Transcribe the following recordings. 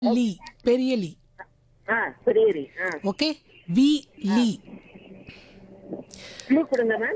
லீ பெரிய லீ ஆ பெரியரி ஆ ஓகே வி லீ க்ளூ கொடுங்க மேம்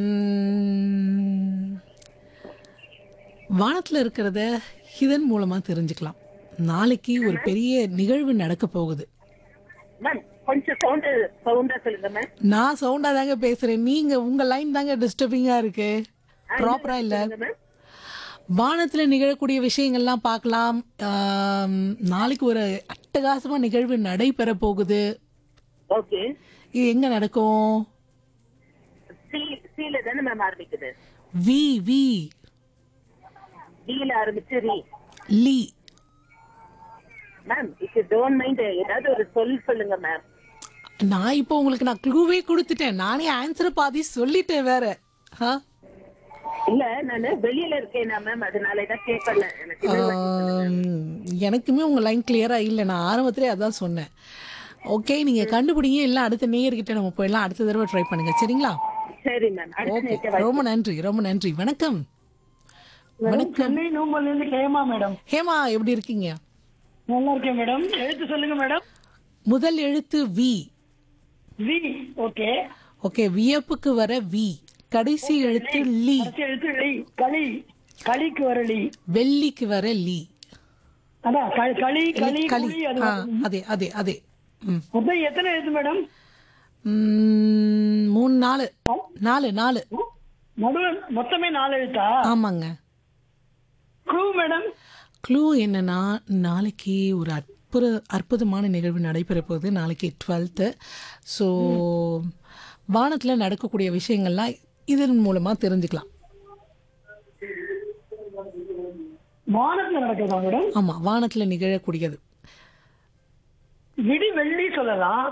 ம், வானத்துல இருக்கிறத இதன் மூலமா தெரிஞ்சுக்கலாம் நாளைக்கு ஒரு பெரிய நிகழ்வு நடக்க போகுது மேம் கொஞ்சம் சவுண்டு சவுண்டா சொல்லுங்க மேம் நான் சவுண்டா தாங்க பேசுறேன் நீங்க உங்க லைன் தாங்க டிஸ்டர்பிங்கா இருக்கு ப்ராப்பரா இல்ல சொல்லுங்க மேம் வானத்துல நிகழக்கூடிய விஷயங்கள்லாம் பார்க்கலாம் ஆம், நாளைக்கு ஒரு அட்டகாசமா நிகழ்வு நடைபெற போகுது ஓகே இது எங்க நடக்கும் சி சில தானே மேம் ஆரம்பிக்குது வி வி டில ஆரம்பிச்சு ரி லீ ma'am if you don't mind ஏதாவது ஒரு சொல் சொல்லுங்க மேம் நான் இப்போ உங்களுக்கு நான் க்ளூவே கொடுத்துட்டேன் நானே ஆன்சர் பாதி சொல்லிட்டேன் வேற ஆ? இல்ல நானு வெளியில இருக்கேனா மேம் அதனால தான் கேட்கல எனக்கு இன்னொரு வாட்டி சொல்லுங்க. ஆம், எனக்குமே உங்க லைன் கிளியரா இல்லை நான் ஆரம்பத்திலே அதான் சொன்னேன் ஓகே நீங்க கண்டுபிடிங்க இல்ல அடுத்த நேயர்கிட்ட நம்ம போயிடலாம் அடுத்த தடவை ட்ரை பண்ணுங்க சரிங்களா சரி மேம் அடுத்த ஓகே நேரத்தை ரொம்ப நன்றி ரொம்ப நன்றி வணக்கம் வணக்கம் சென்னை நூம்பல்ல இருந்து கேமா மேடம் ஹேமா எப்படி இருக்கீங்க நல்லா இருக்கேன் மேடம் எழுத்து சொல்லுங்க மேடம் முதல் எழுத்து வி வி ஓகே ஓகே வியப்புக்கு வர வி கடைசி எழுத்து லீ அடுத்த எழுத்து லி களி களிக்கு வர லி வெள்ளிக்கு வர லீ அதான் க- களி களி களி குழி அது ஆ அதே அதே அதே ம் மொத்தம் எத்தனை எழுத்து மேடம் ம், மூணு நாலு நாலு நாலு நடுவு மொத்தமே நாலு எழுத்தா ஆமாங்க க்ளூ மேடம் க்ளூ என்னன்னா நாளைக்கு ஒரு அற்புத அற்புதமான நிகழ்வு நடைபெற போகுது நாளைக்கு டுவெல்த்து ஸோ வானத்தில் நடக்கக்கூடிய விஷயங்கள்லாம் இதன் மூலமாக தெரிஞ்சுக்கலாம் வானத்துல நடக்குதா மேடம் ஆமாம் வானத்தில் நிகழக்கூடியது விடி வெள்ளி சொல்லலாம்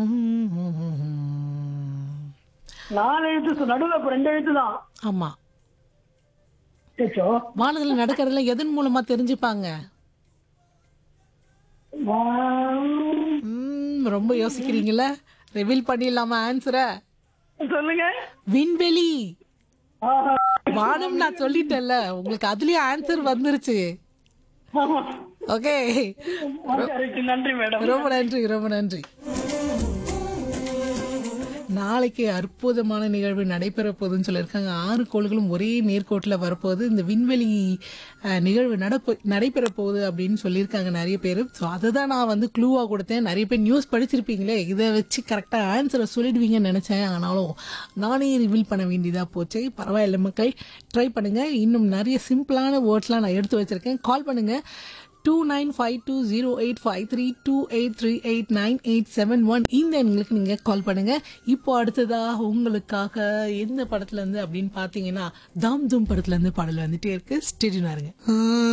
நாலு எழுத்து சொ- நடுவுல அப்ப ரெண்டு எழுத்து தான் ஆமாம் சச்சோ வானத்தில் நடக்கிறதுல எதன் மூலமாக தெரிஞ்சுப்பாங்க ம், ரொம்ப யோசிக்கிறீங்களா ரிவீல் பண்ணிடலாமா ஆன்சரை சொல்லுங்க விண்வெளி ஆஹா. வானம் நான் சொல்லிட்டேன்ல உங்களுக்கு அதுலயே ஆன்சர் வந்துருச்சு ஆமா. Okay correct. நன்றி மேடம் ரொம்ப நன்றி ரொம்ப நன்றி நாளைக்கு அற்புதமான நிகழ்வு நடைபெற போகுதுன்னு சொல்லியிருக்காங்க ஆறு கோள்களும் ஒரே நேர்கோட்டில் வரப்போகுது இந்த விண்வெளி அஹ், நிகழ்வு நடப்பு நடைபெற போகுது அப்படின்னு சொல்லியிருக்காங்க நிறைய பேர் ஸோ அதை தான் நான் வந்து க்ளூவாக கொடுத்தேன் நிறைய பேர் நியூஸ் படிச்சிருப்பீங்களே இதை வச்சு கரெக்டாக ஆன்சரை சொல்லிடுவீங்கன்னு நினச்சேன் ஆனாலும் நானே ரிவீல் பண்ண வேண்டியதாக போச்சு பரவாயில்ல மக்கள் ட்ரை பண்ணுங்கள் இன்னும் நிறைய சிம்பிளான வேர்ட்ஸ்லாம் நான் எடுத்து வச்சுருக்கேன் கால் பண்ணுங்கள் two nine five two zero eight five three two eight three eight nine eight seven one இந்த எண்களுக்கு நீங்கள் கால் பண்ணுங்கள் இப்போ அடுத்ததாக உங்களுக்காக எந்த படத்துலேருந்து அப்படின்னு பார்த்தீங்கன்னா தாம் தூம் படத்துலேருந்து பாடல் வந்துட்டே இருக்கு ஸ்டேடினாருங்க